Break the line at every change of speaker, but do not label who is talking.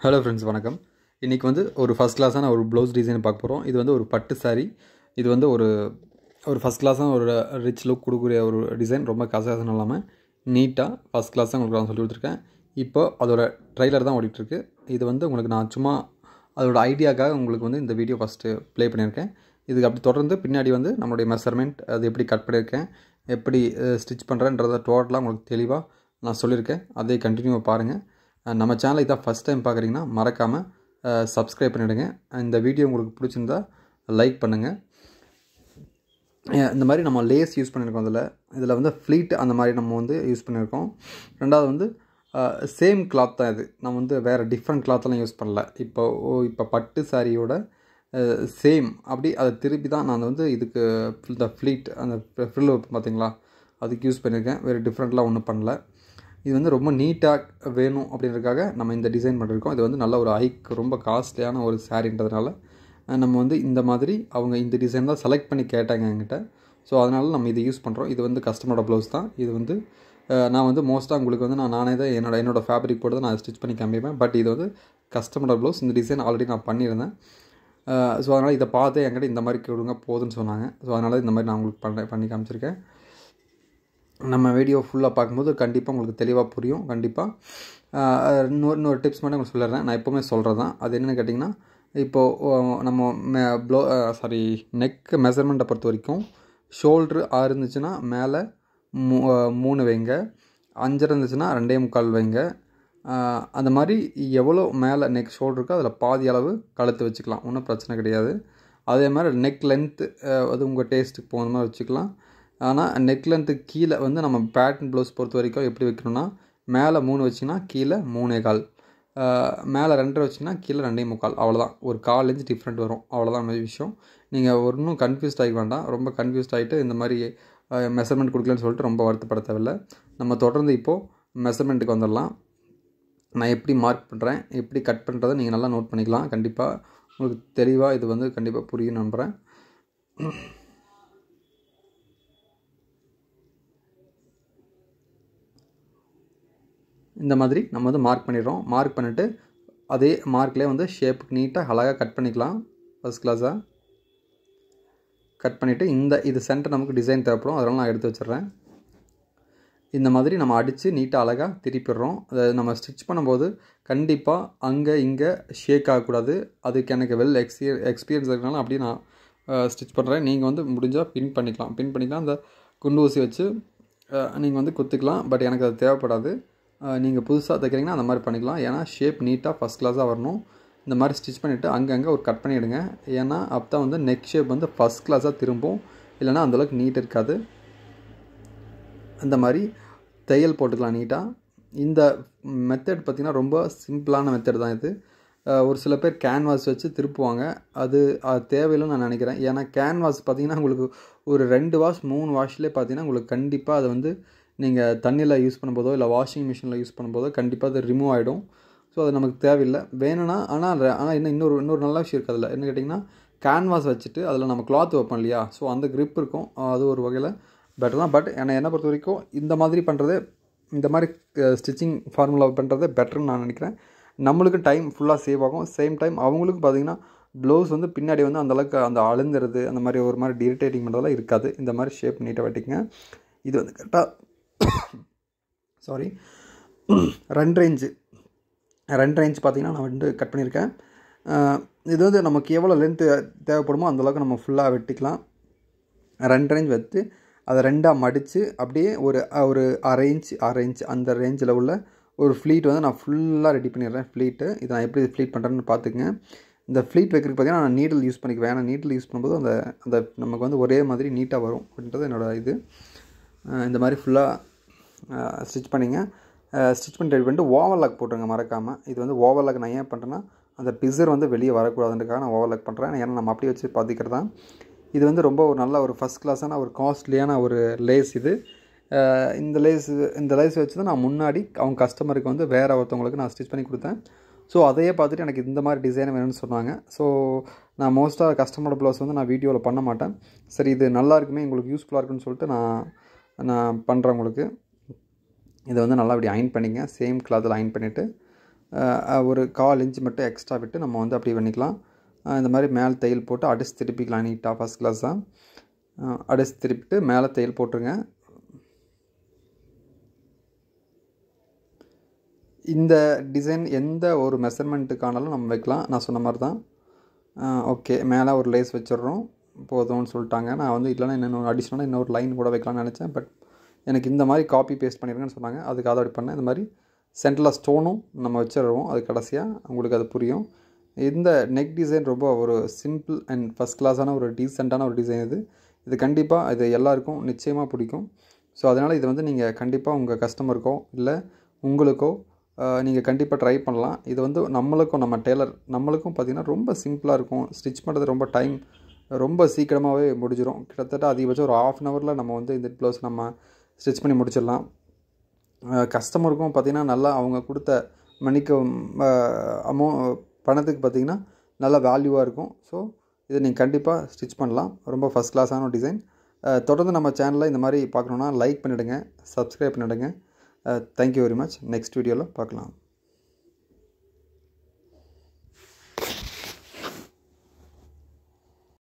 hello friends வணக்கம் இன்றைக்கி வந்து ஒரு ஃபஸ்ட் கிளாஸான ஒரு ப்ளவுஸ் டிசைன் பார்க்க போகிறோம் இது வந்து ஒரு பட்டு saree இது வந்து ஒரு ஒரு ஃபஸ்ட் கிளாஸான ஒரு ரிச் லுக் கொடுக்கக்கூடிய ஒரு டிசைன் ரொம்ப கசகசம் இல்லாமல் நீட்டாக ஃபஸ்ட் கிளாஸ் தான் உங்களுக்கு நான் சொல்லி கொடுத்துருக்கேன் இப்போ அதோட ட்ரைலர் தான் ஓடிட்டுருக்கு இது வந்து உங்களுக்கு நான் சும்மா அதோட ஐடியாக்காக உங்களுக்கு வந்து இந்த வீடியோ ஃபஸ்ட்டு ப்ளே பண்ணியிருக்கேன் இதுக்கு அப்படி தொடர்ந்து பின்னாடி வந்து நம்மளுடைய மெஷர்மெண்ட் அது எப்படி கட் பண்ணியிருக்கேன் எப்படி ஸ்டிச் பண்ணுறேன்றதை டோட்டலாக உங்களுக்கு தெளிவாக நான் சொல்லியிருக்கேன் அதை கண்டினியூவாக பாருங்கள் அஹ் நம்ம சேனலை இதான் ஃபஸ்ட் டைம் பார்க்குறீங்கன்னா மறக்காமல் சப்ஸ்கிரைப் பண்ணிவிடுங்க இந்த வீடியோ உங்களுக்கு பிடிச்சிருந்தா லைக் பண்ணுங்கள் இந்த மாதிரி நம்ம லேஸ் யூஸ் பண்ணியிருக்கோம் இதில் இதில் வந்து ஃப்ளீட் அந்த மாதிரி நம்ம வந்து யூஸ் பண்ணியிருக்கோம் ரெண்டாவது வந்து சேம் கிளாத் தான் இது நம்ம வந்து வேறு டிஃப்ரெண்ட் கிளாத்லாம் யூஸ் பண்ணல இப்போ ஓ இப்போ பட்டு சாரியோட சேம் அப்படி அதை திருப்பி தான் நான் வந்து இதுக்கு இந்த ஃப்ளீட் அந்த ஃப்ரில் பார்த்தீங்களா அதுக்கு யூஸ் பண்ணியிருக்கேன் வேறு டிஃப்ரெண்ட்லாம் ஒன்றும் பண்ணல இது வந்து ரொம்ப நீட்டாக வேணும் அப்படின்றதுக்காக நம்ம இந்த டிசைன் பண்ணியிருக்கோம் இது வந்து நல்ல ஒரு ஹைக் ரொம்ப காஸ்ட்லியான ஒரு சாரின்றதுனால அஹ் நம்ம வந்து இந்த மாதிரி அவங்க இந்த டிசைன் தான் செலக்ட் பண்ணி கேட்டாங்க என்கிட்ட ஸோ அதனால நம்ம இதை யூஸ் பண்ணுறோம் இது வந்து கஸ்டமரோட ப்ளவுஸ் தான் இது வந்து அஹ் நான் வந்து மோஸ்ட்டாக உங்களுக்கு வந்து நான் நானே தான் என்னோட என்னோட ஃபேப்ரிக் போட்டு தான் நான் ஸ்டிச் பண்ணி காமிப்பேன் பட் இது வந்து கஸ்டமரோட ப்ளவுஸ் இந்த டிசைன் ஆல்ரெடி நான் பண்ணியிருந்தேன் ஸோ அதனால் இதை பார்த்து என்கிட்ட இந்த மாதிரி கொடுங்க போதுன்னு சொன்னாங்க ஸோ அதனால் இந்த மாதிரி நான் உங்களுக்கு பண்ண பண்ணி காமிச்சிருக்கேன் நம்ம வீடியோ ஃபுல்லாக பார்க்கும்போது கண்டிப்பாக உங்களுக்கு தெளிவாக புரியும் கண்டிப்பாக இன்னொரு இன்னொரு டிப்ஸ் மட்டும் உங்களுக்கு சொல்லிடுறேன் நான் எப்போவுமே சொல்கிறது தான் அது என்னென்னு கேட்டிங்கன்னா இப்போது நம்ம மே ப்ளோ சாரி நெக் மெஷர்மெண்ட்டை பொறுத்த வரைக்கும் ஷோல்ட்ரு ஆறு இருந்துச்சுன்னா மேலே மூ மூணு வைங்க அஞ்சரை இருந்துச்சுன்னா ரெண்டே முக்கால் வைங்க அந்த மாதிரி எவ்வளோ மேலே நெக் ஷோல்டர் இருக்கோ அதில் பாதி அளவு கழுத்து வச்சுக்கலாம் ஒன்றும் பிரச்சனை கிடையாது அதே மாதிரி நெக் லென்த்து அது உங்கள் டேஸ்ட்டுக்கு போகிற மாதிரி வச்சுக்கலாம் ஆனால் நெக் லென்த்துக்கு கீழே வந்து நம்ம பேட்டன் ப்ளவுஸ் பொறுத்த வரைக்கும் எப்படி வைக்கணும்னா மேலே மூணு வச்சிங்கன்னா கீழே மூணே கால் மேலே ரெண்டரை வச்சிங்கன்னா கீழே ரெண்டே முக்கால் அவ்வளோதான் ஒரு கால் இன்ச் டிஃப்ரெண்ட் வரும் அவ்வளோதான் விஷயம் நீங்கள் ஒன்றும் கன்ஃபியூஸ்ட் ஆகிக்க வேண்டாம் ரொம்ப கன்ஃபியூஸ்ட் ஆகிட்டு இந்த மாதிரி மெஷர்மெண்ட் கொடுக்கலன்னு சொல்லிட்டு ரொம்ப வருத்தப்பட தேவையில்லை நம்ம தொடர்ந்து இப்போது மெஷர்மெண்ட்டுக்கு வந்துடலாம் நான் எப்படி மார்க் பண்ணுறேன் எப்படி கட் பண்ணுறதை நீங்கள் நல்லா நோட் பண்ணிக்கலாம் கண்டிப்பாக உங்களுக்கு தெளிவாக இது வந்து கண்டிப்பாக புரியும் நம்புகிறேன் இந்த மாதிரி நம்ம வந்து மார்க் பண்ணிடுறோம் மார்க் பண்ணிவிட்டு அதே மார்க்லேயே வந்து ஷேப்புக்கு நீட்டாக அழகாக கட் பண்ணிக்கலாம் ஃபஸ்ட் கிளாஸாக கட் பண்ணிவிட்டு இந்த இது சென்டர் நமக்கு டிசைன் தேவைப்படும் அதனால் நான் எடுத்து வச்சிடுறேன் இந்த மாதிரி நம்ம அடித்து நீட்டாக அழகாக திருப்பிடுறோம் அதை நம்ம ஸ்டிச் பண்ணும்போது கண்டிப்பாக அங்கே இங்கே ஷேக் ஆகக்கூடாது அதுக்கு எனக்கு வெல் எக்ஸ்பீ எக்ஸ்பீரியன்ஸ் இருக்கனால அப்படியே நான் ஸ்டிச் பண்ணுறேன் நீங்கள் வந்து முடிஞ்சால் பின் பண்ணிக்கலாம் பின் பண்ணிக்கலாம் அந்த குண்டு ஊசி வச்சு நீங்கள் வந்து குத்துக்கலாம் பட் எனக்கு அது தேவைப்படாது நீங்கள் புதுசாக தைக்கிறீங்கன்னா அந்த மாதிரி பண்ணிக்கலாம் ஏன்னா ஷேப் நீட்டாக ஃபஸ்ட் கிளாஸாக வரணும் இந்த மாதிரி ஸ்டிச் பண்ணிவிட்டு அங்கங்கே ஒரு கட் பண்ணிவிடுங்க ஏன்னா அப்போ தான் வந்து நெக் ஷேப் வந்து ஃபஸ்ட் கிளாஸாக திரும்பும் இல்லைனா அந்தளவுக்கு நீட் இருக்காது அந்த மாதிரி தையல் போட்டுக்கலாம் நீட்டாக இந்த மெத்தட் பார்த்திங்கன்னா ரொம்ப சிம்பிளான மெத்தட் தான் இது ஒரு சில பேர் கேன்வாஸ் வச்சு திருப்புவாங்க அது அது தேவையில்லைன்னு நான் நினைக்கிறேன் ஏன்னா கேன்வாஸ் பார்த்திங்கன்னா உங்களுக்கு ஒரு ரெண்டு வாஷ் மூணு வாஷ்லேயே பார்த்தீங்கன்னா உங்களுக்கு கண்டிப்பாக அதை வந்து நீங்கள் தண்ணியில் யூஸ் பண்ணும்போதோ இல்லை வாஷிங் மிஷினில் யூஸ் பண்ணும்போதோ கண்டிப்பாக அது ரிமூவ் ஆகிடும் ஸோ அது நமக்கு தேவையில்லை வேணும்னா ஆனால் ஆனால் இன்னும் இன்னொரு இன்னொரு நல்ல விஷயம் இருக்குது அதில் என்ன கேட்டிங்கன்னா கேன்வாஸ் வச்சுட்டு அதில் நம்ம கிளாத் வைப்போம் இல்லையா ஸோ அந்த க்ரிப் இருக்கும் அது ஒரு வகையில் பெட்டர் தான் பட் என்னை என்ன பொறுத்த வரைக்கும் இந்த மாதிரி பண்ணுறது இந்த மாதிரி ஸ்டிச்சிங் ஃபார்முலா பண்ணுறது பெட்டர்னு நான் நினைக்கிறேன் நம்மளுக்கு டைம் ஃபுல்லாக சேவ் ஆகும் சேம் டைம் அவங்களுக்கு பார்த்திங்கன்னா ப்ளவுஸ் வந்து பின்னாடி வந்து அந்தளவுக்கு அந்த அழுந்துறது அந்த மாதிரி ஒரு மாதிரி இரிட்டேட்டிங் பண்ணுறதெல்லாம் இருக்காது இந்த மாதிரி ஷேப் நீட்டாக வெட்டிங்க இது வந்து கரெக்டாக சாரி ரெண்டு இன்ச்சு ரெண்டு இன்ச் பார்த்திங்கன்னா நான் வந்து கட் பண்ணியிருக்கேன் இது வந்து நமக்கு எவ்வளோ லென்த்து தேவைப்படுமோ அந்தளவுக்கு நம்ம ஃபுல்லாக வெட்டிக்கலாம் ரெண்டு ரேஞ்ச் வச்சு அதை ரெண்டாக மடித்து அப்படியே ஒரு ஒரு அரை இன்ச் அரை இன்ச் அந்த ரேஞ்சில் உள்ள ஒரு ஃப்ளீட் வந்து நான் ஃபுல்லாக ரெடி பண்ணிடுறேன் ஃப்ளீட்டு இதை நான் எப்படி ஃப்ளீட் பண்ணுறேன்னு பார்த்துக்குங்க இந்த ஃப்ளீட் வைக்கிறதுக்கு பார்த்தீங்கன்னா நான் நீடில் யூஸ் பண்ணிக்குவேன் ஏன்னா நீடில் யூஸ் பண்ணும்போது அந்த அந்த நமக்கு வந்து ஒரே மாதிரி நீட்டாக வரும் அப்படின்றது என்னோடய இது இந்த மாதிரி ஃபுல்லாக ஸ்டிச் பண்ணிங்க ஸ்டிச் பண்ணி ரெடி பண்ணிட்டு ஓவர்லாக் போட்டுருங்க மறக்காமல் இது வந்து ஓவர்லாக் நான் ஏன் பண்ணுறேன்னா அந்த பிசர் வந்து வெளியே வரக்கூடாதுன்றக்காக நான் ஓவர்லாக் பண்ணுறேன் ஏன்னா நம்ம அப்படியே வச்சு பார்த்துக்கிறது தான் இது வந்து ரொம்ப ஒரு நல்ல ஒரு ஃபஸ்ட் கிளாஸான ஒரு காஸ்ட்லியான ஒரு லேஸ் இது இந்த லேஸ் இந்த லேஸ் வச்சு தான் நான் முன்னாடி அவங்க கஸ்டமருக்கு வந்து வேறு ஒருத்தவங்களுக்கு நான் ஸ்டிச் பண்ணி கொடுத்தேன் ஸோ அதையே பார்த்துட்டு எனக்கு இந்த மாதிரி டிசைன் வேணும்னு சொன்னாங்க ஸோ நான் மோஸ்ட்டாக கஸ்டமரோட ப்ளவுஸ் வந்து நான் வீடியோவில் பண்ண மாட்டேன் சரி இது நல்லா இருக்குமே உங்களுக்கு யூஸ்ஃபுல்லாக இருக்குன்னு சொல்லிட்டு நான் நான் பண்ணுறேன் உங்களுக்கு இதை வந்து நல்லா அப்படி அயன் பண்ணிங்க சேம் கிளாத்தில் அயன் பண்ணிவிட்டு அஹ், ஒரு கால் இன்ச்சு மட்டும் எக்ஸ்ட்ரா விட்டு நம்ம வந்து அப்படி பண்ணிக்கலாம் அஹ், இந்த மாதிரி மேலே தையல் போட்டு அடிச்சு திருப்பிக்கலாம் நீட்டாக ஃபஸ்ட் கிளாஸ் தான் அஹ், அடிச்சு திருப்பிட்டு மேலே தையல் போட்டுருங்க இந்த டிசைன் எந்த ஒரு மெஷர்மெண்ட்டுக்கானாலும் நம்ம வைக்கலாம் நான் சொன்ன மாதிரி தான் ஓகே மேலே ஒரு லேஸ் வச்சிடுறோம் போதும்னு சொல்லிட்டாங்க நான் வந்து இல்லைன்னா இன்னொன்று அடிஷ்னலாக இன்னொரு லைன் கூட வைக்கலாம்னு நினச்சேன் பட் எனக்கு இந்த மாதிரி காப்பி பேஸ்ட் பண்ணிருங்கன்னு சொன்னாங்க அதுக்காக அப்படி பண்ணேன் இந்த மாதிரி சென்டரில் ஸ்டோனும் நம்ம வச்சிடுவோம் அது கடைசியாக உங்களுக்கு அது புரியும் இந்த நெக் டிசைன் ரொம்ப ஒரு சிம்பிள் அண்ட் ஃபஸ்ட் கிளாஸான ஒரு டீசெண்டான ஒரு டிசைன் இது இது கண்டிப்பாக இது எல்லாருக்கும் நிச்சயமாக பிடிக்கும் ஸோ அதனால் இது வந்து நீங்கள் கண்டிப்பாக உங்கள் கஸ்டமருக்கோ இல்லை உங்களுக்கோ நீங்கள் கண்டிப்பாக ட்ரை பண்ணலாம் இது வந்து நம்மளுக்கும் நம்ம டெய்லர் நம்மளுக்கும் பார்த்திங்கன்னா ரொம்ப சிம்பிளாக இருக்கும் ஸ்டிச் பண்ணுறது ரொம்ப டைம் ரொம்ப சீக்கிரமாகவே முடிஞ்சிடும் கிட்டத்தட்ட அதிகபட்சம் ஒரு ஆஃப் அன் ஹவரில் நம்ம வந்து இந்த ப்ளவுஸ் நம்ம ஸ்டிச் பண்ணி முடிச்சிடலாம் கஸ்டமருக்கும் பார்த்திங்கன்னா நல்லா அவங்க கொடுத்த மணிக்கு அமௌ பணத்துக்கு பார்த்திங்கன்னா நல்ல வேல்யூவாக இருக்கும் ஸோ இதை நீங்கள் கண்டிப்பாக ஸ்டிச் பண்ணலாம் ரொம்ப ஃபஸ்ட் கிளாஸான டிசைன் தொடர்ந்து நம்ம சேனலில் இந்த மாதிரி பார்க்கணுன்னா லைக் பண்ணிவிடுங்க சப்ஸ்கிரைப் பண்ணிவிடுங்க தேங்க்யூ வெரி மச் நெக்ஸ்ட் வீடியோவில் பார்க்கலாம்